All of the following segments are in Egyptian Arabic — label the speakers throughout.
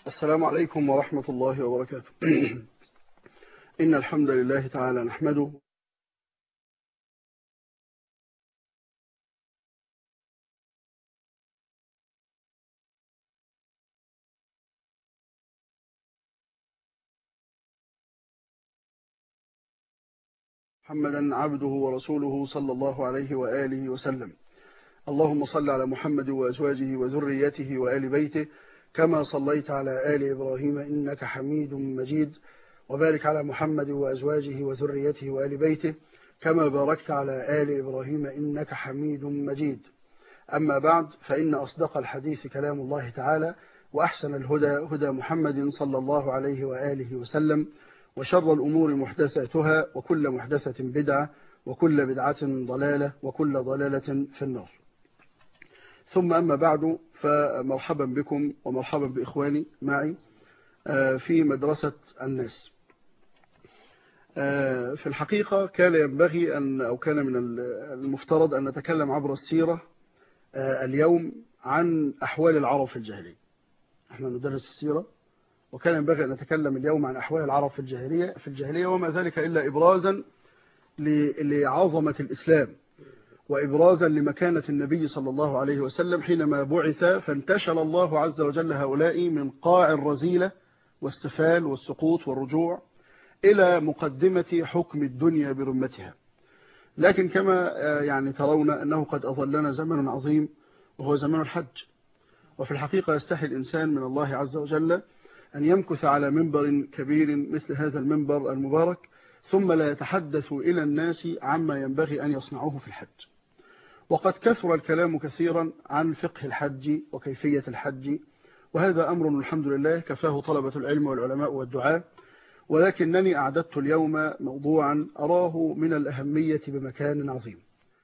Speaker 1: السلام عليكم ورحمة الله وبركاته إن الحمد لله تعالى نحمده محمدا عبده ورسوله صلى الله عليه وآله وسلم اللهم صل على محمد وأزواجه وذريته وآل بيته كما صليت على آل إبراهيم إنك حميد مجيد وبارك على محمد وأزواجه وذريته وآل بيته كما باركت على آل إبراهيم إنك حميد مجيد أما بعد فإن أصدق الحديث كلام الله تعالى وأحسن الهدى هدى محمد صلى الله عليه وآله وسلم وشر الأمور محدثاتها وكل محدثة بدعة وكل بدعة ضلالة وكل ضلالة في النار ثم أما بعد فمرحبا بكم ومرحبا بإخواني معي في مدرسة الناس في الحقيقة كان ينبغي أن أو كان من المفترض أن نتكلم عبر السيرة اليوم عن أحوال العرب في الجاهلية احنا ندرس السيرة وكان ينبغي أن نتكلم اليوم عن أحوال العرب في الجاهلية في الجاهلية وما ذلك إلا إبرازا لعظمة الإسلام وإبرازا لمكانة النبي صلى الله عليه وسلم حينما بعث فانتشل الله عز وجل هؤلاء من قاع الرزيلة والسفال والسقوط والرجوع إلى مقدمة حكم الدنيا برمتها لكن كما يعني ترون أنه قد أظلنا زمن عظيم وهو زمن الحج وفي الحقيقة يستحي الإنسان من الله عز وجل أن يمكث على منبر كبير مثل هذا المنبر المبارك ثم لا يتحدث إلى الناس عما ينبغي أن يصنعوه في الحج وقد كثر الكلام كثيرا عن فقه الحج وكيفية الحج وهذا أمر الحمد لله كفاه طلبة العلم والعلماء والدعاء ولكنني أعددت اليوم موضوعا أراه من الأهمية بمكان عظيم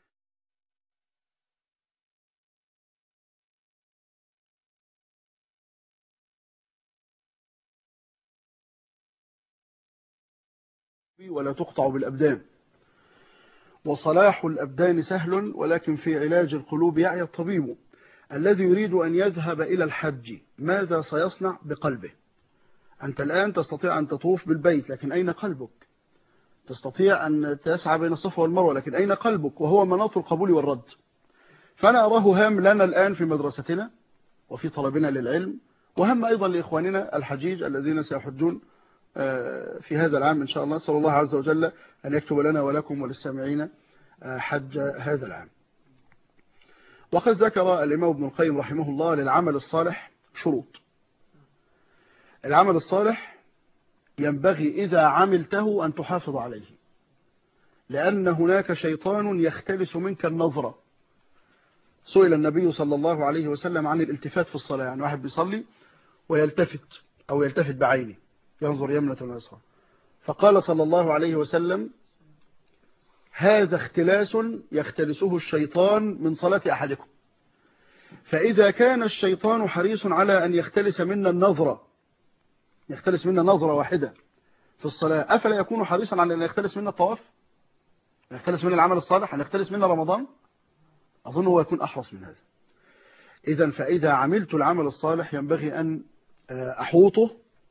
Speaker 1: ولا تقطع بالأبدان وصلاح الأبدان سهل ولكن في علاج القلوب يعي الطبيب الذي يريد أن يذهب إلى الحج ماذا سيصنع بقلبه أنت الآن تستطيع أن تطوف بالبيت لكن أين قلبك تستطيع أن تسعى بين الصفا والمروة لكن أين قلبك وهو مناط القبول والرد فأنا أراه هام لنا الآن في مدرستنا وفي طلبنا للعلم وهم أيضا لإخواننا الحجيج الذين سيحجون في هذا العام إن شاء الله صلى الله عز وجل أن يكتب لنا ولكم وللسامعين حج هذا العام وقد ذكر الإمام ابن القيم رحمه الله للعمل الصالح شروط العمل الصالح ينبغي إذا عملته أن تحافظ عليه لأن هناك شيطان يختلس منك النظرة سئل النبي صلى الله عليه وسلم عن الالتفات في الصلاة يعني واحد بيصلي ويلتفت أو يلتفت بعينه ينظر يمنة ويسرى فقال صلى الله عليه وسلم هذا اختلاس يختلسه الشيطان من صلاة أحدكم فإذا كان الشيطان حريص على أن يختلس منا النظرة يختلس منا نظرة واحدة في الصلاة أفلا يكون حريصا على أن يختلس منا الطواف يختلس منا العمل الصالح أن يختلس منا رمضان أظن هو يكون أحرص من هذا إذا فإذا عملت العمل الصالح ينبغي أن أحوطه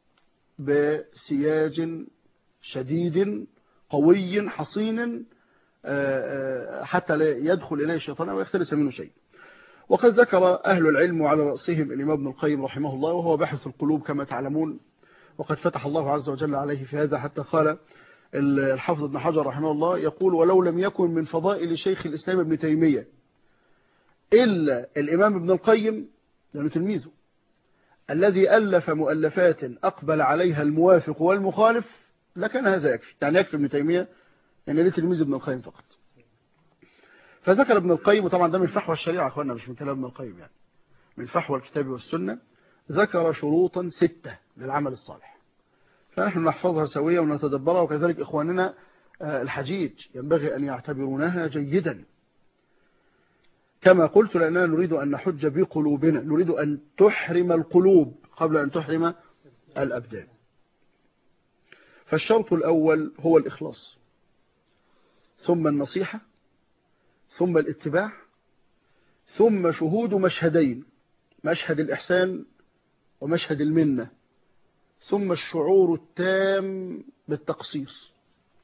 Speaker 1: بسياج شديد قوي حصين حتى لا يدخل إليه الشيطان أو يختلس منه شيء وقد ذكر أهل العلم وعلى رأسهم الإمام ابن القيم رحمه الله وهو باحث القلوب كما تعلمون وقد فتح الله عز وجل عليه في هذا حتى قال الحافظ ابن حجر رحمه الله يقول ولو لم يكن من فضائل شيخ الإسلام ابن تيمية إلا الإمام ابن القيم لأنه تلميذه الذي ألف مؤلفات أقبل عليها الموافق والمخالف لكان هذا يكفي يعني يكفي ابن تيمية يعني ليه تلميذ ابن القيم فقط فذكر ابن القيم وطبعا ده من فحوى الشريعة أخوانا مش من كلام ابن القيم يعني من فحوى الكتاب والسنة ذكر شروطا ستة للعمل الصالح فنحن نحفظها سويا ونتدبرها وكذلك إخواننا الحجيج ينبغي أن يعتبرونها جيدا كما قلت لأننا نريد أن نحج بقلوبنا نريد أن تحرم القلوب قبل أن تحرم الأبدان فالشرط الأول هو الإخلاص ثم النصيحة ثم الاتباع ثم شهود مشهدين مشهد الإحسان ومشهد المنة ثم الشعور التام بالتقصير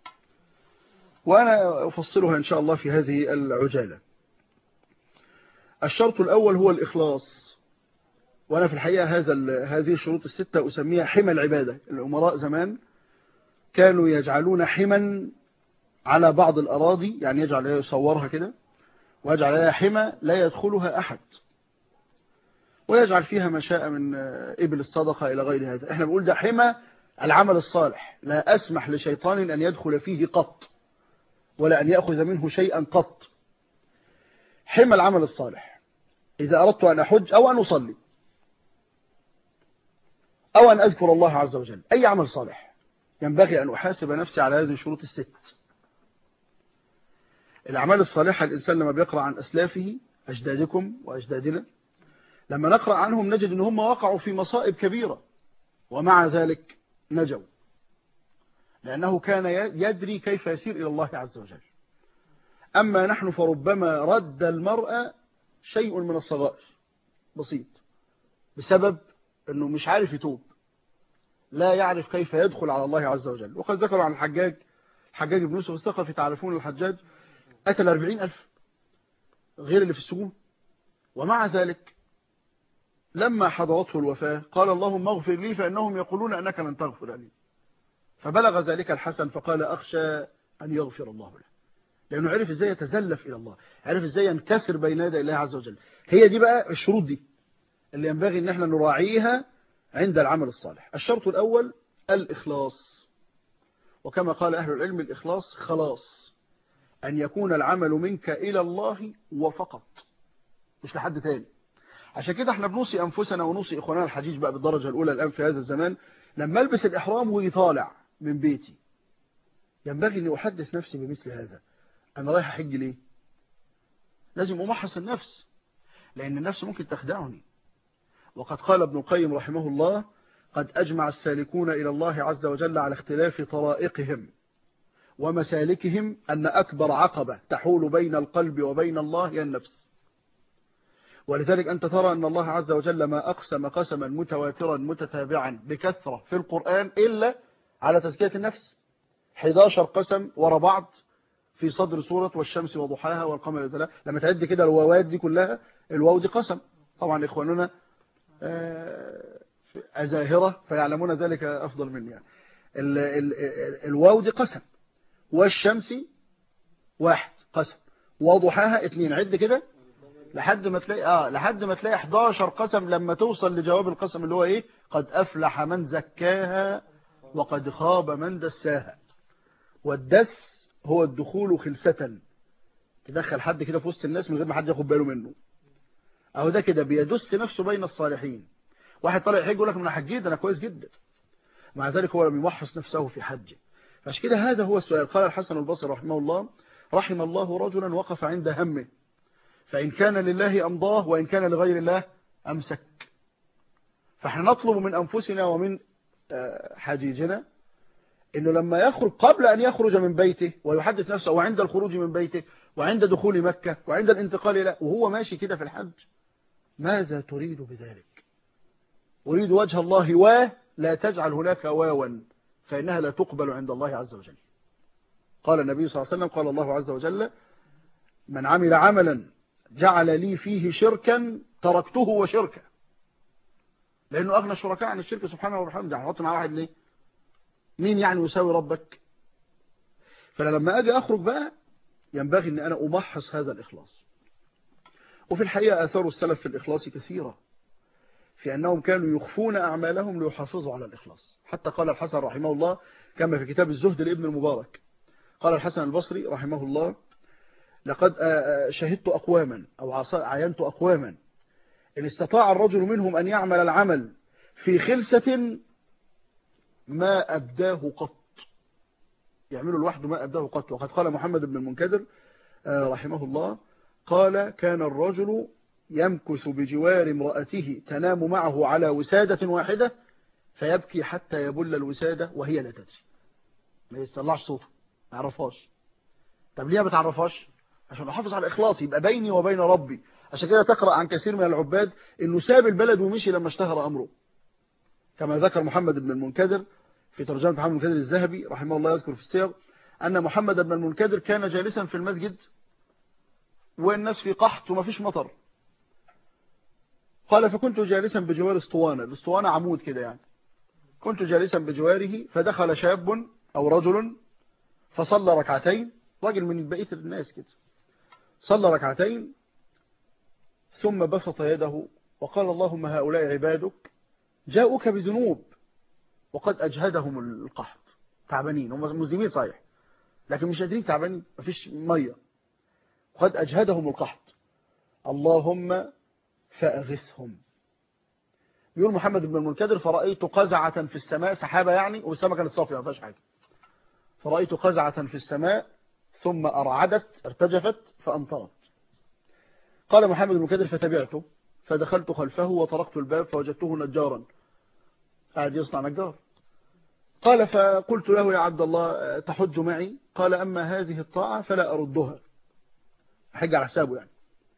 Speaker 1: وأنا أفصلها إن شاء الله في هذه العجالة الشرط الأول هو الإخلاص وأنا في الحقيقة هذا هذه الشروط الستة أسميها حمى العبادة الأمراء زمان كانوا يجعلون حما على بعض الأراضي يعني يجعل يصورها كده ويجعل لها حمى لا يدخلها أحد ويجعل فيها ما شاء من إبل الصدقة إلى غير هذا احنا بنقول ده حمى العمل الصالح لا أسمح لشيطان أن يدخل فيه قط ولا أن يأخذ منه شيئا قط حمى العمل الصالح إذا أردت أن أحج أو أن أصلي أو أن أذكر الله عز وجل أي عمل صالح ينبغي أن أحاسب نفسي على هذه الشروط الست الأعمال الصالحة الإنسان لما بيقرأ عن أسلافه أجدادكم وأجدادنا لما نقرأ عنهم نجد أن هم وقعوا في مصائب كبيرة ومع ذلك نجوا لأنه كان يدري كيف يسير إلى الله عز وجل أما نحن فربما رد المرأة شيء من الصغائر بسيط بسبب أنه مش عارف يتوب لا يعرف كيف يدخل على الله عز وجل وقد ذكروا عن الحجاج الحجاج بن يوسف الثقفي تعرفون الحجاج قتل أربعين ألف غير اللي في السجون ومع ذلك لما حضرته الوفاة قال اللهم اغفر لي فإنهم يقولون أنك لن تغفر لي فبلغ ذلك الحسن فقال أخشى أن يغفر الله له لأنه عرف إزاي يتزلف إلى الله عرف إزاي ينكسر بين يدي الله عز وجل هي دي بقى الشروط دي اللي ينبغي أن احنا نراعيها عند العمل الصالح الشرط الأول الإخلاص وكما قال أهل العلم الإخلاص خلاص أن يكون العمل منك إلى الله وفقط مش لحد تاني عشان كده احنا بنوصي أنفسنا ونوصي إخواننا الحجيج بقى بالدرجة الأولى الآن في هذا الزمان لما ألبس الإحرام ويطالع من بيتي ينبغي أن أحدث نفسي بمثل هذا أنا رايح أحج ليه لازم أمحص النفس لأن النفس ممكن تخدعني وقد قال ابن القيم رحمه الله قد أجمع السالكون إلى الله عز وجل على اختلاف طرائقهم ومسالكهم أن أكبر عقبة تحول بين القلب وبين الله هي النفس ولذلك أنت ترى أن الله عز وجل ما أقسم قسما متواترا متتابعا بكثرة في القرآن إلا على تزكية النفس 11 قسم ورا بعض في صدر سورة والشمس وضحاها والقمر يتلاها لما تعد كده الواوات دي كلها الواو دي قسم طبعا إخواننا أزاهرة فيعلمون ذلك أفضل مني يعني ال ال الواو دي قسم والشمس واحد قسم وضحاها اثنين عد كده لحد ما تلاقي اه لحد ما تلاقي 11 قسم لما توصل لجواب القسم اللي هو ايه قد افلح من زكاها وقد خاب من دساها والدس هو الدخول خلسة تدخل حد كده في وسط الناس من غير ما حد ياخد باله منه اهو ده كده بيدس نفسه بين الصالحين واحد طالع يحج يقول لك انا حجيت انا كويس جدا مع ذلك هو لم يمحص نفسه في حجه فعشان كده هذا هو السؤال قال الحسن البصري رحمه الله رحم الله رجلا وقف عند همه فإن كان لله أمضاه وإن كان لغير الله أمسك فاحنا نطلب من أنفسنا ومن حجيجنا انه لما يخرج قبل ان يخرج من بيته ويحدث نفسه وعند الخروج من بيته وعند دخول مكة وعند الانتقال الى وهو ماشي كده في الحج ماذا تريد بذلك أريد وجه الله ولا تجعل هناك واوا فإنها لا تقبل عند الله عز وجل قال النبي صلى الله عليه وسلم قال الله عز وجل من عمل عملا جعل لي فيه شركا تركته وشركه لأنه أغنى الشركاء عن الشرك سبحانه وبحمده هنحط مع واحد ليه مين يعني يساوي ربك فلما أجي أخرج بقى ينبغي أن أنا أمحص هذا الإخلاص وفي الحقيقة آثار السلف في الإخلاص كثيرة في أنهم كانوا يخفون أعمالهم ليحافظوا على الإخلاص حتى قال الحسن رحمه الله كما في كتاب الزهد لابن المبارك قال الحسن البصري رحمه الله لقد شهدت أقواما أو عينت أقواما إن استطاع الرجل منهم أن يعمل العمل في خلسة ما أبداه قط يعمله لوحده ما أبداه قط وقد قال محمد بن المنكدر رحمه الله قال كان الرجل يمكث بجوار امرأته تنام معه على وسادة واحدة فيبكي حتى يبل الوسادة وهي لا تدري ما يستطلعش صوته ما يعرفهاش طب ليه ما تعرفهاش عشان احافظ على اخلاصي يبقى بيني وبين ربي عشان كده تقرأ عن كثير من العباد انه ساب البلد ومشي لما اشتهر امره كما ذكر محمد بن المنكدر في ترجمة محمد بن المنكدر الذهبي رحمه الله يذكر في السير أن محمد بن المنكدر كان جالسا في المسجد والناس في قحط وما فيش مطر قال فكنت جالسا بجوار اسطوانة الاسطوانة عمود كده يعني كنت جالسا بجواره فدخل شاب أو رجل فصلى ركعتين راجل من بقية الناس كده صلى ركعتين ثم بسط يده وقال اللهم هؤلاء عبادك جاءوك بذنوب وقد أجهدهم القحط تعبانين هم مسلمين صحيح لكن مش قادرين تعبانين مفيش مية وقد أجهدهم القحط اللهم فأغثهم يقول محمد بن المنكدر فرأيت قزعة في السماء سحابة يعني والسماء كانت صافية ما فيهاش حاجة فرأيت قزعة في السماء ثم أرعدت ارتجفت فأمطرت قال محمد بن المنكدر فتبعته فدخلت خلفه وطرقت الباب فوجدته نجارا قاعد يصنع نجار قال فقلت له يا عبد الله تحج معي قال أما هذه الطاعة فلا أردها حج على حسابه يعني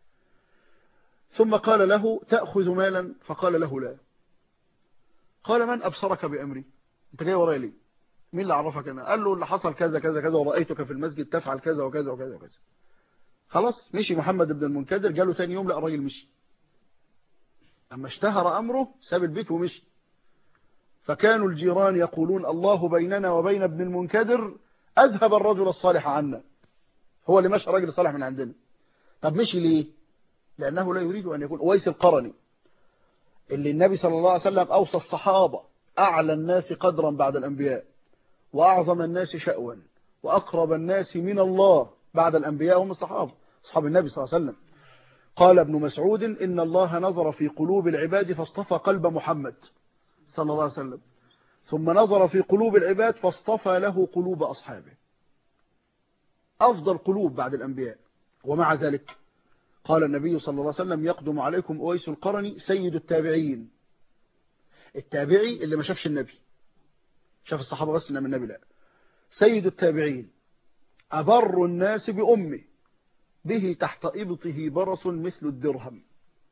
Speaker 1: ثم قال له تأخذ مالا فقال له لا قال من أبصرك بأمري انت جاي ورايا ليه مين اللي عرفك انا قال له اللي حصل كذا كذا كذا ورأيتك في المسجد تفعل كذا وكذا وكذا وكذا خلاص مشي محمد بن المنكدر جاله ثاني يوم لا الراجل مشي أما اشتهر أمره ساب البيت ومشي فكانوا الجيران يقولون الله بيننا وبين ابن المنكدر أذهب الرجل الصالح عنا هو اللي مشى الرجل الصالح من عندنا طب مشي ليه لأنه لا يريد أن يكون أويس القرني اللي النبي صلى الله عليه وسلم أوصى الصحابة أعلى الناس قدرا بعد الأنبياء وأعظم الناس شأوا وأقرب الناس من الله بعد الأنبياء هم الصحابة أصحاب النبي صلى الله عليه وسلم قال ابن مسعود إن الله نظر في قلوب العباد فاصطفى قلب محمد صلى الله عليه وسلم ثم نظر في قلوب العباد فاصطفى له قلوب أصحابه أفضل قلوب بعد الأنبياء ومع ذلك قال النبي صلى الله عليه وسلم يقدم عليكم أويس القرني سيد التابعين التابعي اللي ما شافش النبي شاف الصحابة بس إنما النبي لا سيد التابعين أبر الناس بأمه به تحت إبطه برص مثل الدرهم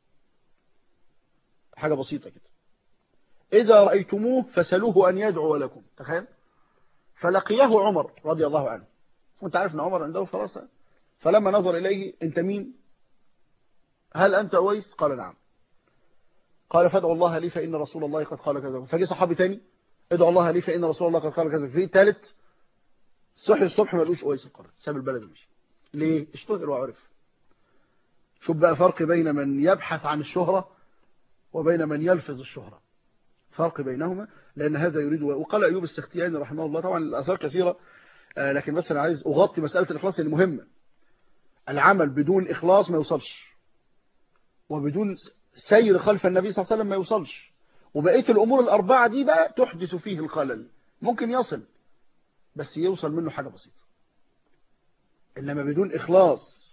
Speaker 1: حاجة بسيطة كده إذا رأيتموه فسلوه أن يدعو لكم تخيل فلقيه عمر رضي الله عنه وانت عارف ان عمر عنده فراسة فلما نظر إليه انت مين هل أنت أويس قال نعم قال فادعوا الله لي فإن رسول الله قد قال كذا فجي صحابي تاني ادعوا الله لي فإن رسول الله قد قال كذا في ثالث صحي الصبح ما لقوش أويس القرن ساب البلد ومشي ليه اشتهر وعرف شوف بقى فرق بين من يبحث عن الشهرة وبين من يلفظ الشهرة فرق بينهما لأن هذا يريد وقال أيوب السختياني رحمه الله طبعا الآثار كثيرة لكن بس أنا عايز أغطي مسألة الإخلاص اللي مهمة العمل بدون إخلاص ما يوصلش وبدون سير خلف النبي صلى الله عليه وسلم ما يوصلش وبقية الأمور الأربعة دي بقى تحدث فيه الخلل ممكن يصل بس يوصل منه حاجة بسيطة إنما بدون إخلاص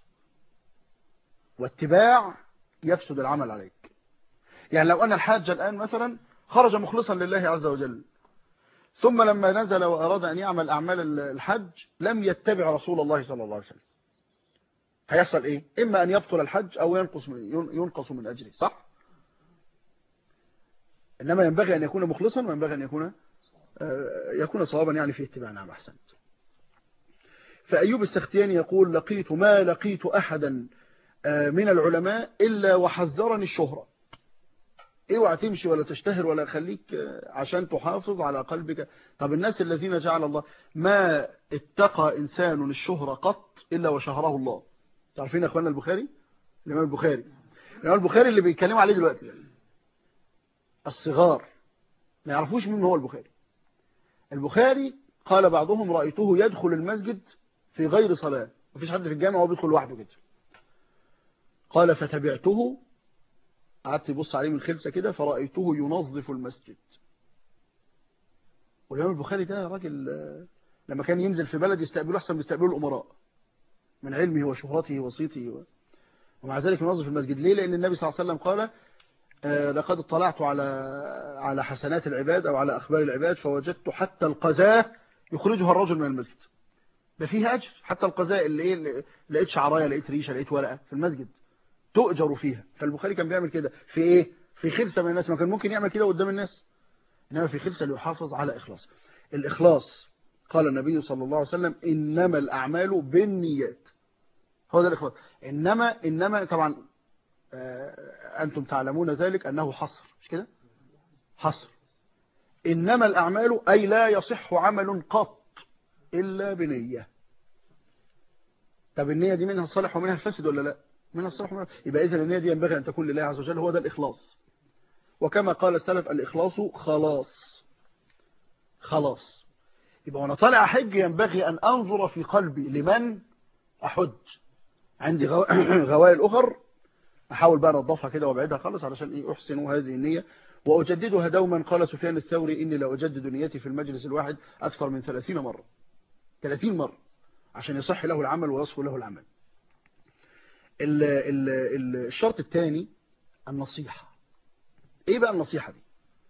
Speaker 1: واتباع يفسد العمل عليك يعني لو أن الحاج الآن مثلا خرج مخلصا لله عز وجل ثم لما نزل وأراد أن يعمل أعمال الحج لم يتبع رسول الله صلى الله عليه وسلم هيحصل إيه إما أن يبطل الحج أو ينقص من, ينقص من أجره صح إنما ينبغي أن يكون مخلصا وينبغي أن يكون يكون صوابا يعني في اتباع نعم أحسنت فأيوب السختياني يقول لقيت ما لقيت أحدا من العلماء إلا وحذرني الشهرة اوعى تمشي ولا تشتهر ولا خليك عشان تحافظ على قلبك طب الناس الذين جعل الله ما اتقى إنسان الشهرة قط إلا وشهره الله تعرفين يا أخوانا البخاري الإمام البخاري الإمام البخاري اللي بيتكلموا عليه دلوقتي الصغار ما يعرفوش مين هو البخاري البخاري قال بعضهم رأيته يدخل المسجد في غير صلاة مفيش حد في الجامع وهو بيدخل لوحده كده قال فتبعته قعدت يبص عليه من خلسة كده فرأيته ينظف المسجد والإمام البخاري ده راجل لما كان ينزل في بلد يستقبله أحسن بيستقبله الأمراء من علمه وشهرته وصيته ومع ذلك ينظف المسجد ليه لأن النبي صلى الله عليه وسلم قال لقد اطلعت على على حسنات العباد أو على أخبار العباد فوجدت حتى القذاة يخرجها الرجل من المسجد ده فيها أجر حتى القذاء اللي إيه لقيت شعراية لقيت ريشة لقيت ورقة في المسجد تؤجر فيها فالبخاري كان بيعمل كده في إيه في خلسة من الناس ما كان ممكن يعمل كده قدام الناس إنما في خلسة ليحافظ على إخلاص الإخلاص قال النبي صلى الله عليه وسلم إنما الأعمال بالنيات هو ده الإخلاص إنما إنما طبعا أنتم تعلمون ذلك أنه حصر مش كده حصر إنما الأعمال أي لا يصح عمل قط إلا بنية طب النية دي منها الصالح ومنها الفاسد ولا لا منها الصالح ومنها يبقى إذا النية دي ينبغي أن تكون لله عز وجل هو ده الإخلاص وكما قال السلف الإخلاص خلاص خلاص يبقى وانا طالع حج ينبغي أن أنظر في قلبي لمن أحج عندي غوائل أخر أحاول بقى أنظفها كده وأبعدها خالص علشان إيه أحسن هذه النية وأجددها دوما قال سفيان الثوري إني لا أجدد نيتي في المجلس الواحد أكثر من 30 مرة 30 مرة عشان يصح له العمل ويصف له العمل ال ال ال الشرط الثاني النصيحة إيه بقى النصيحة دي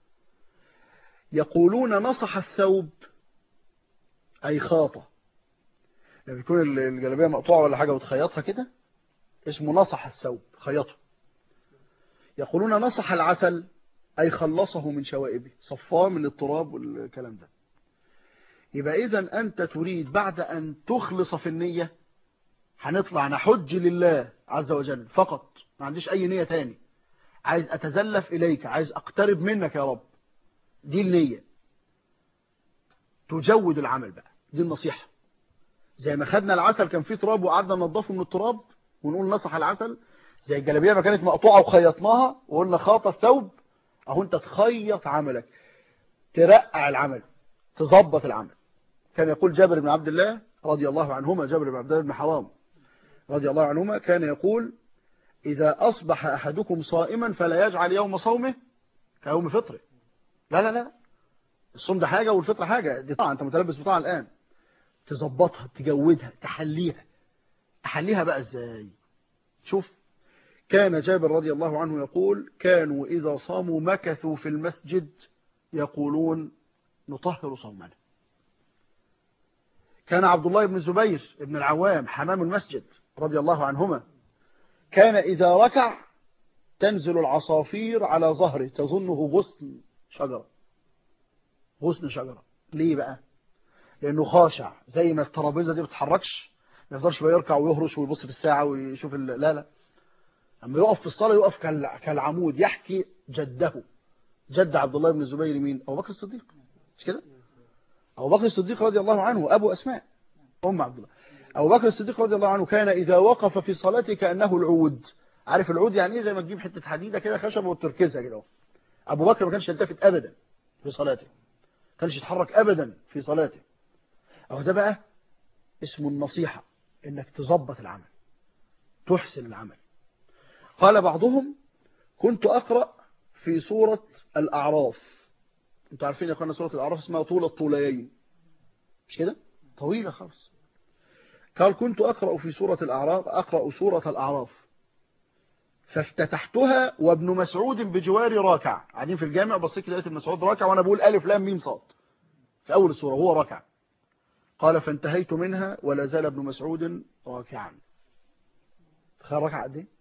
Speaker 1: يقولون نصح الثوب أي خاطة لما يكون الجلابية مقطوعة ولا حاجة وتخيطها كده اسمه نصح الثوب خيطه يقولون نصح العسل أي خلصه من شوائبه صفاه من التراب والكلام ده يبقى إذا أنت تريد بعد أن تخلص في النية هنطلع نحج لله عز وجل فقط ما عنديش أي نية تاني عايز أتزلف إليك عايز أقترب منك يا رب دي النية تجود العمل بقى دي النصيحة زي ما خدنا العسل كان فيه تراب وقعدنا ننضفه من التراب ونقول نصح العسل زي الجلابيه ما كانت مقطوعه وخيطناها وقلنا خاط الثوب اهو انت تخيط عملك ترقع العمل تظبط العمل كان يقول جابر بن عبد الله رضي الله عنهما جابر بن عبد الله بن حرام رضي الله عنهما كان يقول إذا أصبح أحدكم صائما فلا يجعل يوم صومه كيوم فطره لا لا لا الصوم ده حاجة والفطر حاجة دي طبعا أنت متلبس بطاعة الآن تظبطها تجودها تحليها تحليها بقى ازاي شوف كان جابر رضي الله عنه يقول كانوا إذا صاموا مكثوا في المسجد يقولون نطهر صومنا كان عبد الله بن الزبير بن العوام حمام المسجد رضي الله عنهما كان إذا ركع تنزل العصافير على ظهره تظنه غصن شجرة غصن شجرة ليه بقى لأنه خاشع زي ما الترابيزة دي بتتحركش ما يفضلش بقى يركع ويهرش ويبص في الساعة ويشوف ال... لا لا لما يقف في الصلاة يقف كالعمود يحكي جده جد عبد الله بن الزبير مين أبو بكر الصديق مش كده أبو بكر الصديق رضي الله عنه أبو أسماء أم عبد الله أبو بكر الصديق رضي الله عنه كان إذا وقف في صلاته كأنه العود عارف العود يعني إيه زي ما تجيب حتة حديدة كده خشب وتركزها كده أبو بكر ما كانش يلتفت أبدا في صلاته ما كانش يتحرك أبدا في صلاته أهو ده بقى اسمه النصيحة إنك تظبط العمل تحسن العمل قال بعضهم كنت أقرأ في سورة الأعراف انتوا عارفين يا اخوانا سورة الأعراف اسمها طول الطوليين مش كده طويلة خالص قال كنت أقرأ في سورة الأعراف أقرأ سورة الأعراف فافتتحتها وابن مسعود بجواري راكع قاعدين في الجامع بصيت كده لقيت ابن مسعود راكع وانا بقول الف لام ميم صاد في اول السوره وهو راكع قال فانتهيت منها ولا زال ابن مسعود راكعا تخيل ركع قد ايه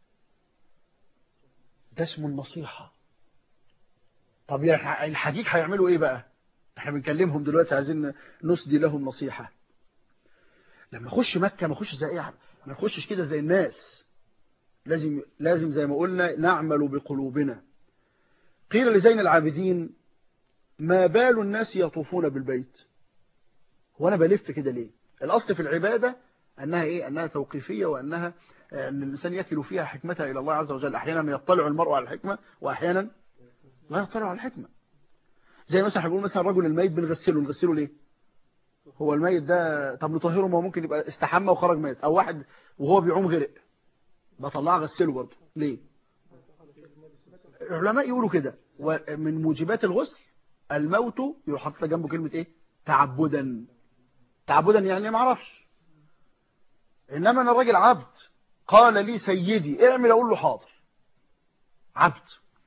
Speaker 1: ده اسمه النصيحه طب الحقيق هيعملوا ايه بقى احنا بنكلمهم دلوقتي عايزين نسدي لهم نصيحه لما اخش مكه ما اخش زي ايه ما اخشش كده زي الناس لازم لازم زي ما قلنا نعمل بقلوبنا قيل لزين العابدين ما بال الناس يطوفون بالبيت وانا بلف كده ليه الاصل في العباده انها ايه انها توقيفيه وانها ان الانسان يكل فيها حكمتها الى الله عز وجل احيانا يطلع المرء على الحكمه واحيانا لا يطلع على الحكمه زي مثلا احنا بنقول مثلا الرجل الميت بنغسله نغسله ليه هو الميت ده طب نطهره ما هو ممكن يبقى استحمى وخرج ميت او واحد وهو بيعوم غرق بطلعه غسله برضه ليه العلماء يقولوا كده ومن موجبات الغسل الموت يروح حاطط جنبه كلمه ايه تعبدا تعبدا يعني ما اعرفش انما انا الراجل عبد قال لي سيدي اعمل اقول له حاضر عبد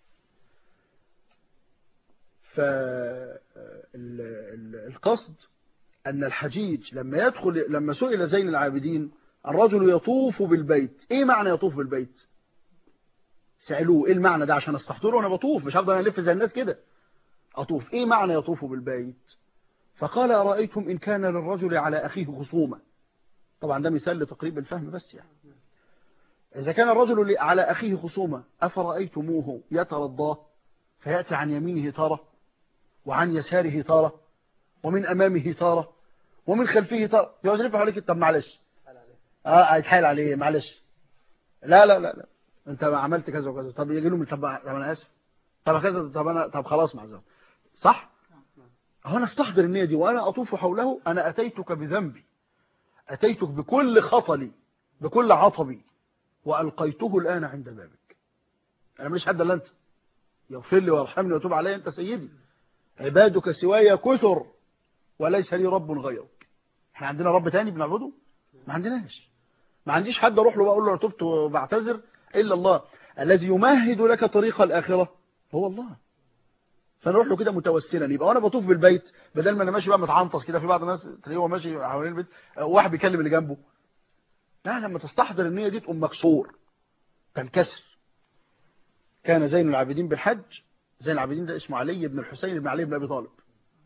Speaker 1: فالقصد أن الحجيج لما يدخل لما سئل زين العابدين الرجل يطوف بالبيت ايه معنى يطوف بالبيت سألوه ايه المعنى ده عشان استحضره وانا بطوف مش هفضل الف زي الناس كده أطوف إيه معنى يطوف بالبيت فقال أرأيتم إن كان للرجل على أخيه خصومة طبعا ده مثال لتقريب الفهم بس يعني إذا كان الرجل على أخيه خصومة أفرأيتموه يترضاه فيأتي عن يمينه تارة وعن يساره تارة ومن أمامه تارة ومن خلفه تارة يقعد يلف حواليك طب معلش اه هيتحايل عليه معلش لا لا لا لا انت عملت كذا وكذا طب يجي له طب طب انا اسف طب كذا طب انا طب خلاص معذره صح هو انا استحضر النيه دي وانا اطوف حوله انا اتيتك بذنبي اتيتك بكل خطلي بكل عطبي والقيته الان عند بابك انا مش حد الا انت يغفر لي وارحمني وتوب علي انت سيدي عبادك سواي كثر وليس لي رب غيرك احنا عندنا رب تاني بنعبده ما عندناش ما عنديش حد اروح له بقول له انا تبت وبعتذر الا الله الذي يمهد لك طريق الاخره هو الله فنروح له كده متوسلا يبقى وانا بطوف بالبيت بدل ما انا ماشي بقى متعنطس كده في بعض الناس تلاقيه هو ماشي حوالين البيت واحد بيكلم اللي جنبه لا لما تستحضر النيه دي تقوم مكسور تنكسر كان زين العابدين بالحج زين العابدين ده اسمه علي بن الحسين بن علي بن ابي طالب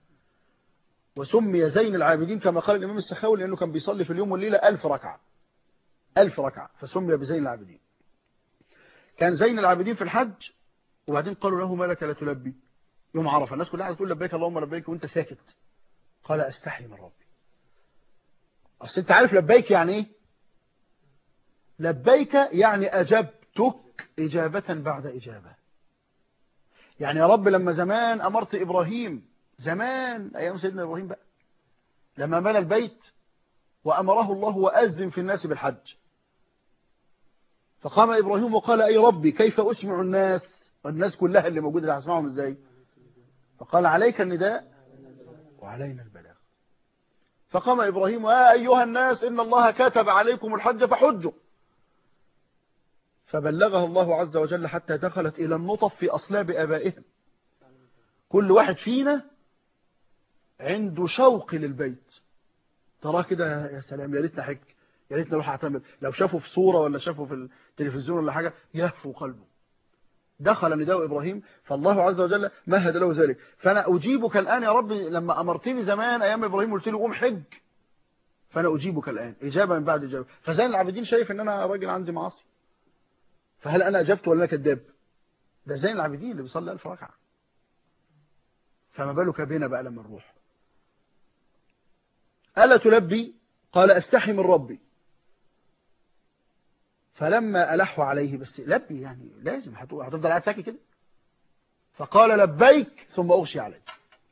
Speaker 1: وسمي زين العابدين كما قال الامام السخاوي لانه كان بيصلي في اليوم والليله ألف ركعه ألف ركعه فسمي بزين العابدين كان زين العابدين في الحج وبعدين قالوا له ما لك لا تلبي يوم عرفه الناس كلها تقول لبيك اللهم لبيك وانت ساكت قال استحي من ربي اصل انت عارف لبيك يعني ايه لبيك يعني اجبتك اجابه بعد اجابه يعني يا رب لما زمان امرت ابراهيم زمان ايام سيدنا ابراهيم بقى لما بنى البيت وامره الله واذن في الناس بالحج فقام ابراهيم وقال اي ربي كيف اسمع الناس والناس كلها اللي موجوده هسمعهم ازاي فقال عليك النداء وعلينا البلاغ فقام إبراهيم يا أيها الناس إن الله كتب عليكم الحج فحجوا فبلغها الله عز وجل حتى دخلت إلى النطف في أصلاب أبائهم كل واحد فينا عنده شوق للبيت تراه كده يا سلام يا ريتنا حج يا ريتنا نروح اعتمر لو شافوا في صورة ولا شافوا في التلفزيون ولا حاجة يهفو قلبه دخل نداء إبراهيم فالله عز وجل مهد له ذلك فأنا أجيبك الآن يا رب لما أمرتني زمان أيام إبراهيم قلت له قوم حج فأنا أجيبك الآن إجابة من بعد إجابة فزين العابدين شايف أن أنا راجل عندي معاصي فهل أنا أجبت ولا أنا كذاب ده زين العابدين اللي بيصلي ألف ركعة فما بالك بينا بقى لما نروح ألا تلبي قال أستحي من ربي فلما ألحوا عليه بس لبي يعني لازم هتفضل قاعد ساكت كده فقال لبيك ثم أغشي عليك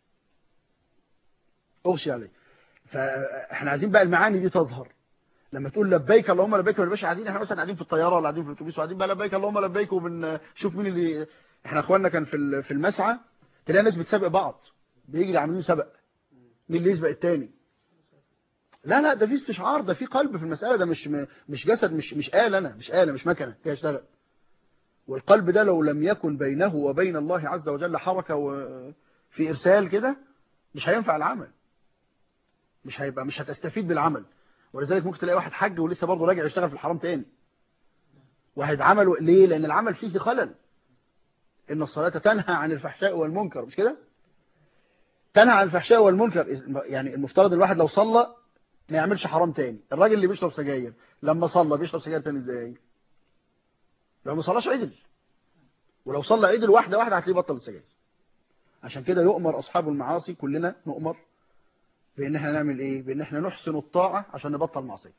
Speaker 1: أغشي عليك فاحنا عايزين بقى المعاني دي تظهر لما تقول لبيك اللهم لبيك ما نبقاش قاعدين احنا مثلا قاعدين في الطياره ولا قاعدين في الاتوبيس وقاعدين بقى لبيك اللهم لبيك وبنشوف مين اللي احنا اخواننا كان في في المسعى تلاقي ناس بتسابق بعض بيجري عاملين سبق مين اللي يسبق التاني لا لا ده في استشعار ده في قلب في المسألة ده مش مش جسد مش مش آلة أنا مش آلة مش مكنة كده اشتغل والقلب ده لو لم يكن بينه وبين الله عز وجل حركة في إرسال كده مش هينفع العمل مش هيبقى مش هتستفيد بالعمل ولذلك ممكن تلاقي واحد حج ولسه برضه راجع يشتغل في الحرام تاني واحد عمله ليه لأن العمل فيه خلل إن الصلاة تنهى عن الفحشاء والمنكر مش كده تنهى عن الفحشاء والمنكر يعني المفترض الواحد لو صلى ما يعملش حرام تاني الراجل اللي بيشرب سجاير لما صلى بيشرب سجاير تاني ازاي لو ما صلاش عدل ولو صلى عدل واحده واحده هتلاقيه بطل السجاير عشان كده يؤمر اصحاب المعاصي كلنا نؤمر بان احنا نعمل ايه بان احنا نحسن الطاعه عشان نبطل معصيه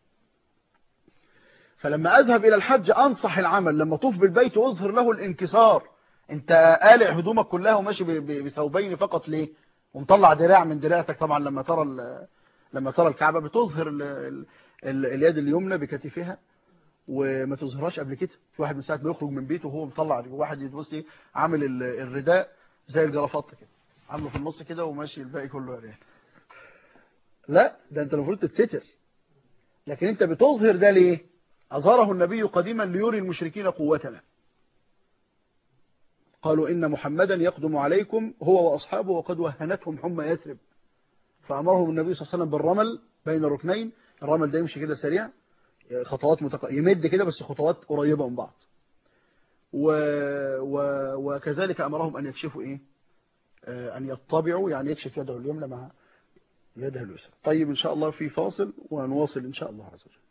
Speaker 1: فلما اذهب الى الحج انصح العمل لما اطوف بالبيت واظهر له الانكسار انت قالع هدومك كلها وماشي بثوبين فقط ليه ومطلع دراع من دراعتك طبعا لما ترى لما ترى الكعبة بتظهر ال ال ال اليد اليمنى بكتفها وما تظهرهاش قبل كده في واحد من ساعة ما يخرج من بيته وهو مطلع واحد يتبص ايه عامل الرداء زي الجرافطه كده عامله في النص كده وماشي الباقي كله عريان لا ده انت المفروض تتستر لكن انت بتظهر ده ليه أظهره النبي قديما ليري المشركين قوتنا قالوا إن محمدا يقدم عليكم هو وأصحابه وقد وهنتهم حمى يثرب فأمرهم النبي صلى الله عليه وسلم بالرمل بين ركنين الرمل ده يمشي كده سريع خطوات متق... يمد كده بس خطوات قريبة من بعض و... و... وكذلك أمرهم أن يكشفوا إيه أن يطبعوا يعني يكشف يده اليمنى مع يده اليسرى طيب إن شاء الله في فاصل ونواصل إن شاء الله عز وجل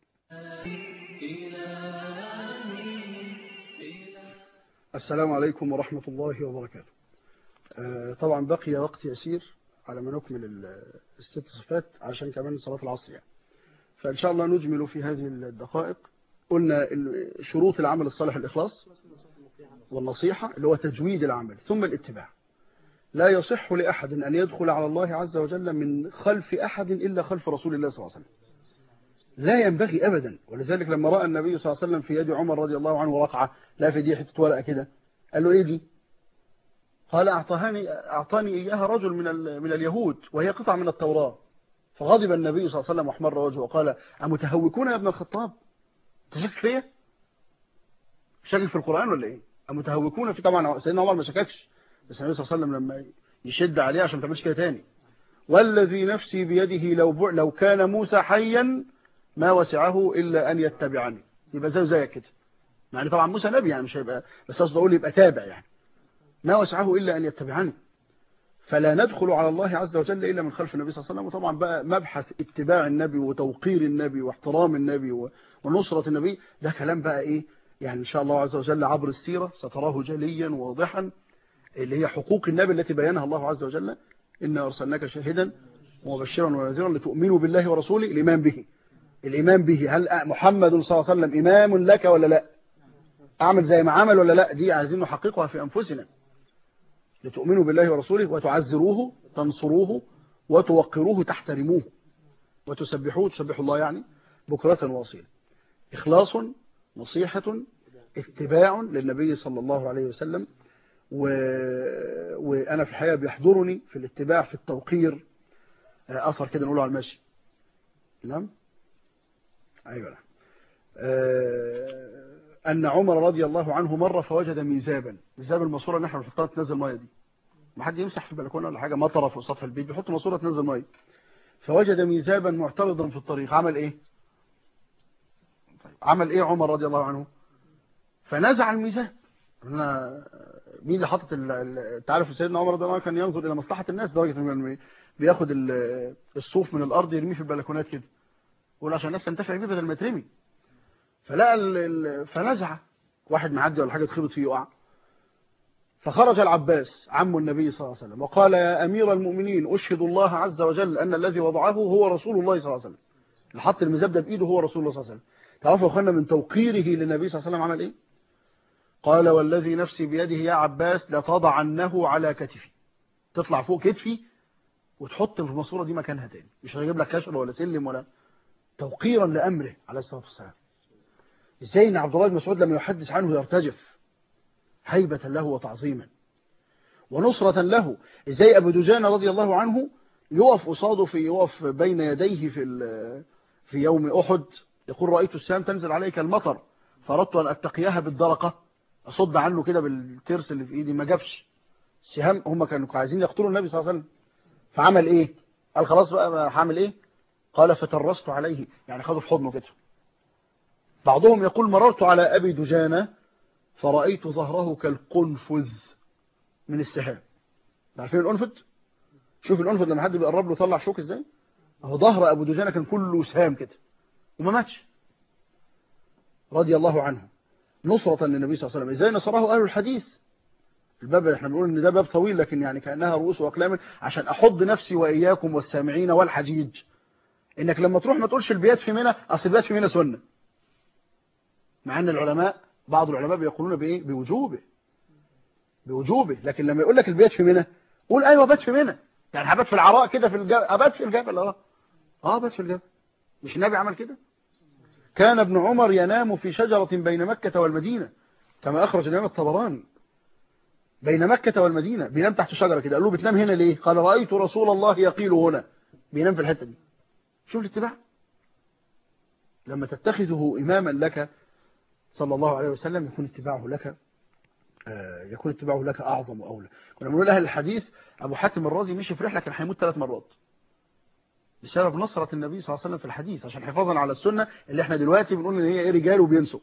Speaker 1: السلام عليكم ورحمة الله وبركاته طبعا بقي وقت يسير على ما نكمل الست صفات عشان كمان صلاة العصر يعني فإن شاء الله نجمل في هذه الدقائق قلنا شروط العمل الصالح الإخلاص والنصيحة اللي هو تجويد العمل ثم الاتباع لا يصح لأحد أن يدخل على الله عز وجل من خلف أحد إلا خلف رسول الله صلى الله عليه وسلم لا ينبغي أبدا ولذلك لما رأى النبي صلى الله عليه وسلم في يد عمر رضي الله عنه رقعة لا في دي حتة ورقة كده قال له إيه دي قال أعطاني, أعطاني إياها رجل من, من اليهود وهي قطعة من التوراة فغضب النبي صلى الله عليه وسلم واحمر وجهه وقال أمتهوكون يا ابن الخطاب تشكك فيا شكك في القرآن ولا إيه أمتهوكون في طبعا سيدنا عمر ما شككش بس النبي صلى الله عليه وسلم لما يشد عليه عشان ما تعملش كده تاني والذي نفسي بيده لو لو كان موسى حيا ما وسعه إلا أن يتبعني يبقى زي زيك كده يعني طبعا موسى نبي يعني مش هيبقى بس قصدي أقول يبقى تابع يعني ما وسعه إلا أن يتبعني فلا ندخل على الله عز وجل إلا من خلف النبي صلى الله عليه وسلم وطبعا بقى مبحث اتباع النبي وتوقير النبي واحترام النبي ونصرة النبي ده كلام بقى إيه يعني إن شاء الله عز وجل عبر السيرة ستراه جليا واضحا اللي هي حقوق النبي التي بينها الله عز وجل إنا أرسلناك شاهدا ومبشرا ونذيرا لتؤمنوا بالله ورسوله الإيمان به الإيمان به هل محمد صلى الله عليه وسلم إمام لك ولا لا أعمل زي ما عمل ولا لا دي عايزين نحققها في أنفسنا لتؤمنوا بالله ورسوله وتعزروه تنصروه وتوقروه تحترموه وتسبحوه تسبحوا الله يعني بكرة واصيلا إخلاص نصيحة اتباع للنبي صلى الله عليه وسلم و... وأنا في الحقيقة بيحضرني في الاتباع في التوقير أثر كده نقوله على المشي نعم أيوة نعم أه... أن عمر رضي الله عنه مر فوجد ميزابا ميزاب الماسوره اللي احنا بنحطها تنزل ميه دي ما حد يمسح في البلكونه ولا حاجه مطره فوق سطح البيت بيحط ماسوره تنزل ميه فوجد ميزابا معترضا في الطريق عمل ايه عمل ايه عمر رضي الله عنه فنزع الميزاب انا مين اللي حاطط انت عارف سيدنا عمر رضي الله عنه كان ينظر الى مصلحه الناس لدرجه انه بياخد الصوف من الارض يرميه في البلكونات كده يقول عشان الناس تنتفع بيه بدل ما ترمي فلقى فنزع واحد معدي ولا حاجه اتخبط فيه يقع فخرج العباس عم النبي صلى الله عليه وسلم وقال يا امير المؤمنين اشهد الله عز وجل ان الذي وضعه هو رسول الله صلى الله عليه وسلم اللي حط الميزاب ده بايده هو رسول الله صلى الله عليه وسلم تعرفوا يا اخوانا من توقيره للنبي صلى الله عليه وسلم عمل ايه قال والذي نفسي بيده يا عباس لتضعنه على كتفي تطلع فوق كتفي وتحط الماسوره دي مكانها تاني مش هيجيب لك كشره ولا سلم ولا توقيرا لامره عليه الصلاه والسلام ازاي ان عبد الله بن مسعود لما يحدث عنه يرتجف هيبة له وتعظيما ونصرة له ازاي ابو دجان رضي الله عنه يقف قصاده في يقف بين يديه في في يوم احد يقول رايت السهام تنزل عليك المطر فاردت ان اتقيها بالدرقه اصد عنه كده بالترس اللي في ايدي ما جابش سهام هم كانوا عايزين يقتلوا النبي صلى الله عليه وسلم فعمل ايه قال خلاص بقى هعمل ايه قال فترست عليه يعني خده في حضنه كده بعضهم يقول مررت على أبي دجانة فرأيت ظهره كالقنفذ من السهام عارفين القنفذ شوف القنفذ لما حد بيقرب له طلع شوك ازاي اهو ظهر أبو دجانة كان كله سهام كده وما ماتش رضي الله عنه نصرة للنبي صلى الله عليه وسلم ازاي نصره أهل الحديث الباب احنا بنقول ان ده باب طويل لكن يعني كأنها رؤوس وأقلام عشان أحض نفسي وإياكم والسامعين والحجيج انك لما تروح ما تقولش البيات في منى اصل البيات في منى سنه مع ان العلماء بعض العلماء بيقولون بايه بوجوبه بوجوبه لكن لما يقول لك البيت في منى قول ايوه بات في منى يعني هبات في العراء كده في الجبل ابات في الجبل اه اه بات في الجبل مش النبي عمل كده كان ابن عمر ينام في شجرة بين مكة والمدينة كما أخرج الإمام الطبراني بين مكة والمدينة بينام تحت شجرة كده قال له بتنام هنا ليه قال رأيت رسول الله يقيل هنا بينام في الحتة دي شوف الاتباع لما تتخذه إماما لك صلى الله عليه وسلم يكون اتباعه لك يكون اتباعه لك أعظم وأولى كنا بنقول أهل الحديث أبو حاتم الرازي مشي في رحلة كان هيموت ثلاث مرات بسبب نصرة النبي صلى الله عليه وسلم في الحديث عشان حفاظا على السنة اللي احنا دلوقتي بنقول ان هي ايه رجال وبينسوا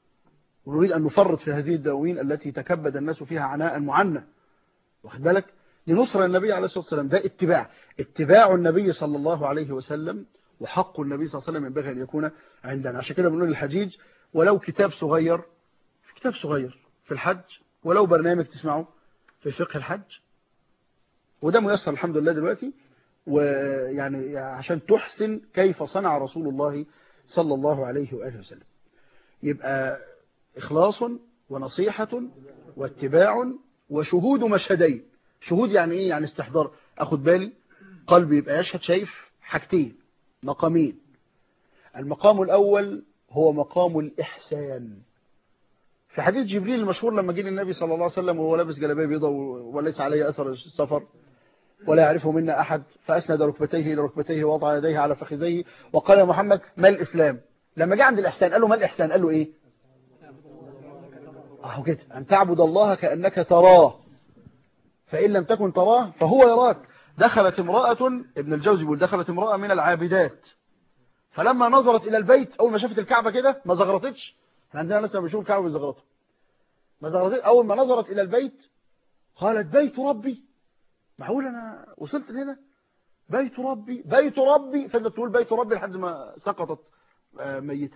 Speaker 1: ونريد أن نفرط في هذه الدواوين التي تكبد الناس فيها عناء معنى واخد بالك دي نصرة النبي عليه الصلاة والسلام ده اتباع اتباع النبي صلى الله عليه وسلم وحق النبي صلى الله عليه وسلم ينبغي أن يكون عندنا عشان كده بنقول للحجيج ولو كتاب صغير في كتاب صغير في الحج ولو برنامج تسمعه في فقه الحج وده ميسر الحمد لله دلوقتي ويعني عشان تحسن كيف صنع رسول الله صلى الله عليه وآله وسلم يبقى إخلاص ونصيحة واتباع وشهود مشهدين شهود يعني إيه يعني استحضار أخد بالي قلبي يبقى يشهد شايف حاجتين مقامين المقام الأول هو مقام الإحسان في حديث جبريل المشهور لما جه النبي صلى الله عليه وسلم وهو لابس جلابيه بيضاء وليس عليه أثر السفر ولا يعرفه منا أحد فأسند ركبتيه إلى ركبتيه ووضع يديه على فخذيه وقال يا محمد ما الإسلام لما جاء عند الإحسان قال له ما الإحسان قال له إيه أهو كده أن تعبد الله كأنك تراه فإن لم تكن تراه فهو يراك دخلت امرأة ابن الجوزي بيقول دخلت امرأة من العابدات فلما نظرت إلى البيت أول ما شافت الكعبة كده ما زغرتش احنا عندنا ناس لما بيشوفوا الكعبة بيزغرطوا ما زغرتش أول ما نظرت إلى البيت قالت بيت ربي معقول أنا وصلت هنا بيت ربي بيت ربي فضلت تقول بيت ربي لحد ما سقطت ميتة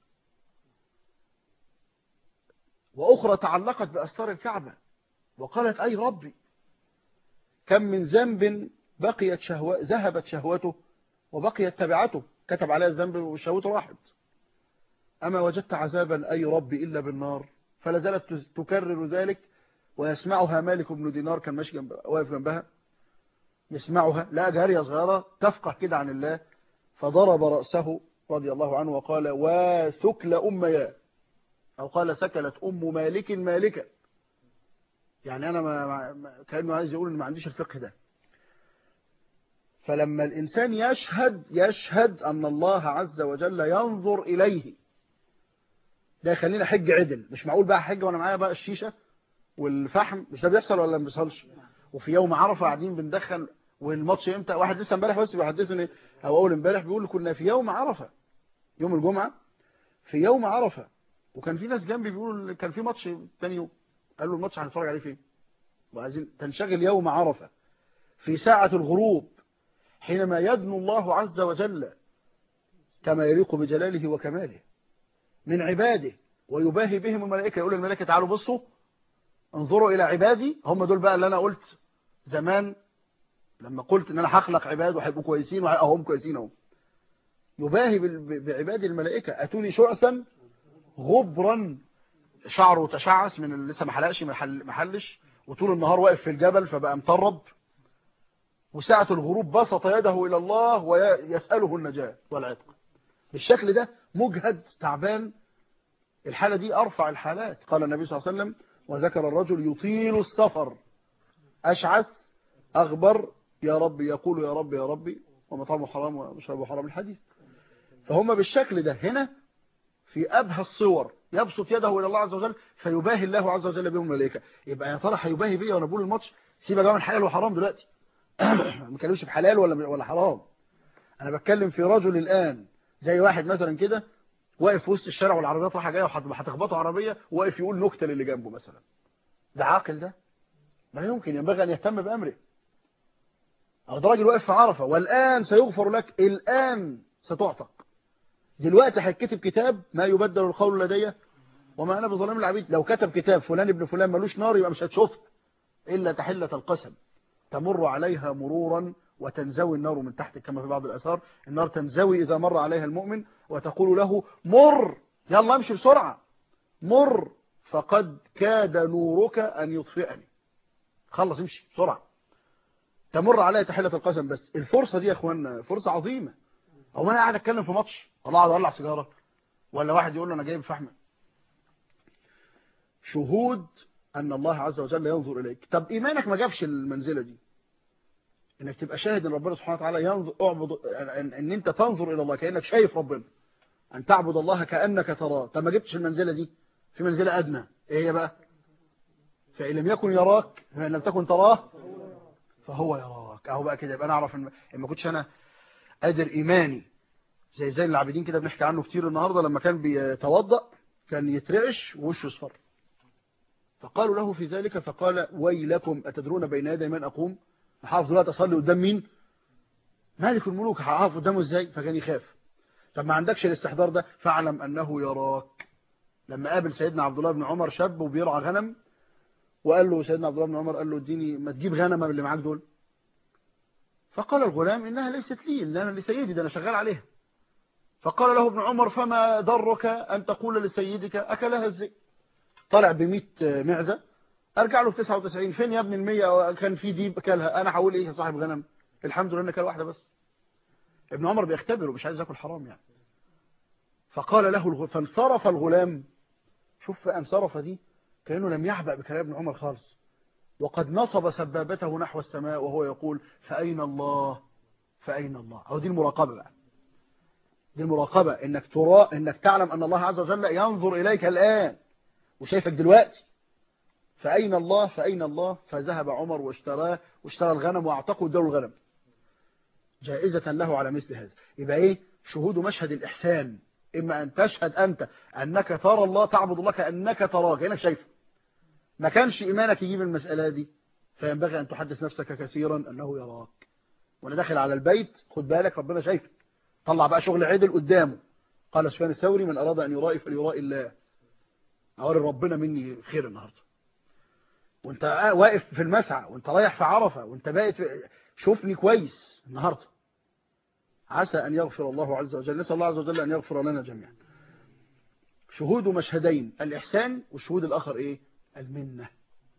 Speaker 1: وأخرى تعلقت بأستار الكعبة وقالت أي ربي كم من ذنب بقيت شهوة ذهبت شهوته وبقيت تبعته كتب عليها الذنب وشهوته راحت أما وجدت عذابا أي ربي إلا بالنار فلا زالت تكرر ذلك ويسمعها مالك بن دينار كان ماشي جنب واقف جنبها يسمعها لا جارية صغيرة تفقه كده عن الله فضرب رأسه رضي الله عنه وقال وثكل أميا أو قال سكلت أم مالك مالكا يعني أنا ما ما كأنه عايز يقول إن ما عنديش الفقه ده فلما الإنسان يشهد يشهد أن الله عز وجل ينظر إليه ده يخلينا حج عدل مش معقول بقى حج وأنا معايا بقى الشيشة والفحم مش ده بيحصل ولا ما بيحصلش وفي يوم عرفة قاعدين بندخل والماتش امتى واحد لسه امبارح بس بيحدثني او اول امبارح بيقول كنا في يوم عرفة يوم الجمعة في يوم عرفة وكان في ناس جنبي بيقولوا كان في ماتش تاني يوم قالوا الماتش هنتفرج عليه فين وعايزين تنشغل يوم عرفة في ساعة الغروب حينما يدنو الله عز وجل كما يليق بجلاله وكماله من عباده ويباهي بهم الملائكة يقول الملائكة تعالوا بصوا انظروا إلى عبادي هم دول بقى اللي أنا قلت زمان لما قلت ان انا هخلق عباد وهيبقوا كويسين وهم كويسين اهو يباهي بعباد الملائكه اتوني شعثا غبرا شعره تشعث من اللي لسه ما حلقش ما حلش وطول النهار واقف في الجبل فبقى مطرب وساعة الغروب بسط يده إلى الله ويسأله النجاة والعتق بالشكل ده مجهد تعبان الحالة دي أرفع الحالات قال النبي صلى الله عليه وسلم وذكر الرجل يطيل السفر أشعث أغبر يا ربي يقول يا ربي يا ربي ومطعمه حرام ومشربه حرام الحديث فهم بالشكل ده هنا في أبهى الصور يبسط يده إلى الله عز وجل فيباهي الله عز وجل بهم الملائكة يبقى يا ترى هيباهي بيا وانا بقول الماتش سيبك بقى من حلال وحرام دلوقتي ما بتكلمش في حلال ولا ولا حرام انا بتكلم في رجل الآن زي واحد مثلا كده واقف في وسط الشارع والعربيات رايحه جايه وهتخبطه عربيه واقف يقول نكته للي جنبه مثلا ده عاقل ده لا يمكن ينبغي ان يهتم بامره أو ده راجل واقف في عرفة والآن سيغفر لك الآن ستعتق دلوقتي هيتكتب كتاب ما يبدل القول لدي وما أنا بظلام العبيد لو كتب كتاب فلان ابن فلان ملوش نار يبقى مش هتشوفها إلا تحلة القسم تمر عليها مرورا وتنزوي النار من تحت كما في بعض الأثار النار تنزوي إذا مر عليها المؤمن وتقول له مر يلا امشي بسرعة مر فقد كاد نورك أن يطفئني خلص امشي بسرعة تمر عليا تحلة القسم بس الفرصة دي يا اخوانا فرصة عظيمة او انا قاعد اتكلم في ماتش والله قاعد اولع سيجاره ولا واحد يقول له انا جايب فحمه شهود ان الله عز وجل ينظر اليك طب ايمانك ما جابش المنزله دي انك تبقى شاهد ان ربنا سبحانه وتعالى ينظر اعبد ان, ان انت تنظر الى الله كانك شايف ربنا ان تعبد الله كانك تراه طب ما جبتش المنزله دي في منزله ادنى ايه هي بقى فان لم يكن يراك فان لم تكن تراه فهو يراك اهو بقى كده يبقى انا اعرف ان ما كنتش انا قادر ايماني زي زي العابدين كده بنحكي عنه كتير النهارده لما كان بيتوضا كان يترعش ووشه يصفر فقالوا له في ذلك فقال ويلكم أتدرون بين يدي من أقوم حافظ دلوقتي أصلي قدام مين مالك الملوك هقف قدامه ازاي فكان يخاف طب ما عندكش الاستحضار ده فاعلم أنه يراك لما قابل سيدنا عبد الله بن عمر شاب وبيرعى غنم وقال له سيدنا عبد الله بن عمر قال له اديني ما تجيب غنمه من اللي معاك دول فقال الغلام انها ليست لي انها لسيدي ده انا شغال عليها فقال له ابن عمر فما ضرك ان تقول لسيدك اكلها الذئب طلع ب 100 معزه ارجع له في 99 فين يا ابن ال 100 كان في ديب اكلها انا هقول ايه يا صاحب غنم الحمد لله ان كان واحده بس ابن عمر بيختبره مش عايز ياكل حرام يعني فقال له الغ... فانصرف الغلام شوف انصرف دي كانه لم يحبأ بكلام ابن عمر خالص وقد نصب سبابته نحو السماء وهو يقول فأين الله فأين الله أو دي المراقبة بقى دي المراقبة إنك ترى إنك تعلم أن الله عز وجل ينظر إليك الآن وشايفك دلوقتي فأين الله فأين الله فذهب عمر واشتراه واشترى الغنم واعتقوا دور الغنم جائزة له على مثل هذا يبقى إيه شهود مشهد الإحسان إما أن تشهد أنت أنك ترى الله تعبد الله كأنك تراه كأنك شايفه ما كانش إيمانك يجيب المسألة دي فينبغي أن تحدث نفسك كثيرا أنه يراك وأنا داخل على البيت خد بالك ربنا شايفك طلع بقى شغل عدل قدامه قال سفيان الثوري من أراد أن يرائي فليرائي الله أوري ربنا مني خير النهاردة وانت واقف في المسعى وانت رايح في عرفة وانت باقي شوفني كويس النهاردة عسى أن يغفر الله عز وجل نسأل الله عز وجل أن يغفر لنا جميعا شهود مشهدين الإحسان والشهود الآخر إيه المنة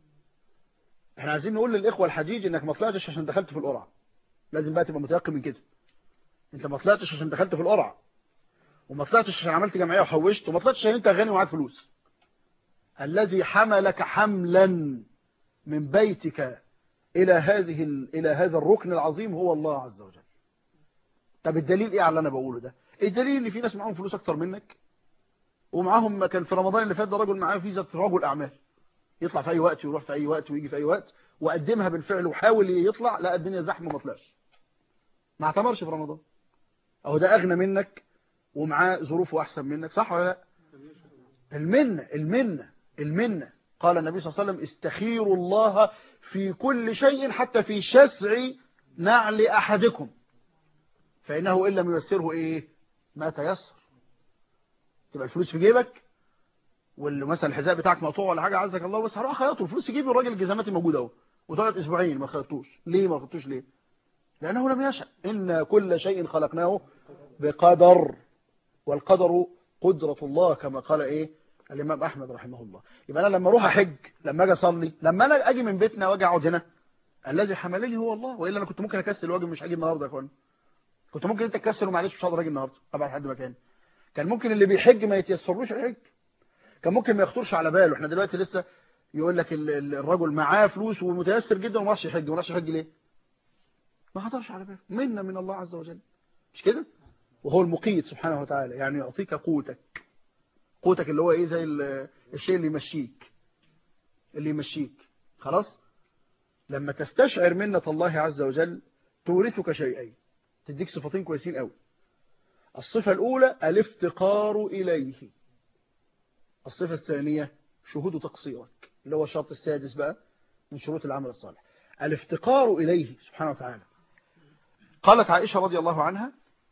Speaker 1: احنا عايزين نقول للإخوة الحجيج انك ما طلعتش عشان دخلت في القرعة لازم بقى تبقى متيقن من كده انت ما طلعتش عشان دخلت في القرعة وما طلعتش عشان عملت جمعية وحوشت وما طلعتش عشان انت غني ومعاك فلوس الذي حملك حملا من بيتك إلى هذه إلى هذا الركن العظيم هو الله عز وجل طب الدليل ايه على اللي انا بقوله ده الدليل ان في ناس معاهم فلوس اكتر منك ومعاهم كان في رمضان اللي فات ده راجل معاه فيزا رجل اعمال يطلع في اي وقت ويروح في اي وقت ويجي في اي وقت وقدمها بالفعل وحاول يطلع لا الدنيا زحمه ما طلعش ما اعتمرش في رمضان اهو ده اغنى منك ومعاه ظروفه احسن منك صح ولا لا المنه المنه المنه قال النبي صلى الله عليه وسلم استخيروا الله في كل شيء حتى في شسع نعل احدكم فانه ان لم ييسره ايه ما تيسر تبقى الفلوس في جيبك والمثلا الحذاء بتاعك مقطوع ولا حاجه عزك الله بس هروح اخيطه الفلوس في جيبي والراجل الجزماتي موجود اهو وتقعد اسبوعين ما خيطوش ليه ما خيطوش ليه لانه لم يشاء ان كل شيء خلقناه بقدر والقدر قدرة الله كما قال ايه الامام احمد رحمه الله يبقى انا لما اروح احج لما اجي اصلي لما انا اجي من بيتنا واجي اقعد هنا الذي حملني هو الله والا انا كنت ممكن اكسل واجي مش هاجي النهارده يا اخوان كنت ممكن انت تكسل ومعلش مش هقدر اجي النهارده ابعد حد مكاني كان ممكن اللي بيحج ما يتيسرلوش الحج كان ممكن ما يخطرش على باله احنا دلوقتي لسه يقول لك الرجل معاه فلوس ومتيسر جدا وما راحش يحج ما راحش يحج ليه ما خطرش على باله منا من الله عز وجل مش كده وهو المقيت سبحانه وتعالى يعني يعطيك قوتك قوتك اللي هو ايه زي الشيء اللي يمشيك اللي يمشيك خلاص لما تستشعر منة الله عز وجل تورثك شيئين تديك صفتين كويسين قوي الصفة الأولى الافتقار إليه الصفة الثانية شهود تقصيرك اللي هو الشرط السادس بقى من شروط العمل الصالح الافتقار إليه سبحانه وتعالى قالت عائشة رضي الله عنها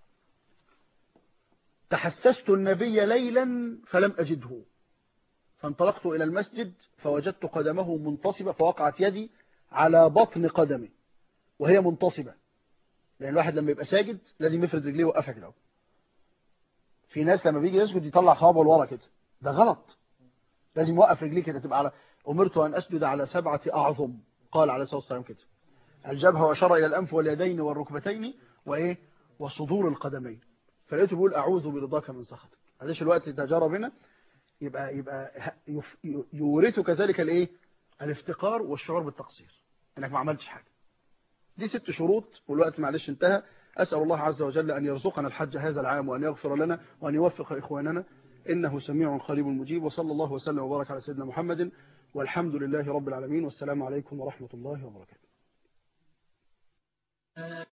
Speaker 1: تحسست النبي ليلا فلم أجده فانطلقت إلى المسجد فوجدت قدمه منتصبة فوقعت يدي على بطن قدمه وهي منتصبة لأن الواحد لما يبقى ساجد لازم يفرد رجليه ويوقفها كده في ناس لما بيجي يسجد يطلع صوابعه لورا كده ده غلط لازم يوقف رجليه كده تبقى على أمرت أن أسجد على سبعة أعظم قال عليه الصلاة والسلام كده الجبهة وأشار إلى الأنف واليدين والركبتين وإيه وصدور القدمين فلقيته بيقول أعوذ برضاك من سخطك هذاش الوقت اللي تجرى بنا يبقى يبقى يورثك ذلك الايه الافتقار والشعور بالتقصير انك ما عملتش حاجه دي ست شروط والوقت معلش انتهى أسأل الله عز وجل أن يرزقنا الحج هذا العام وأن يغفر لنا وأن يوفق إخواننا إنه سميع قريب مجيب وصلى الله وسلم وبارك على سيدنا محمد والحمد لله رب العالمين والسلام عليكم ورحمة الله وبركاته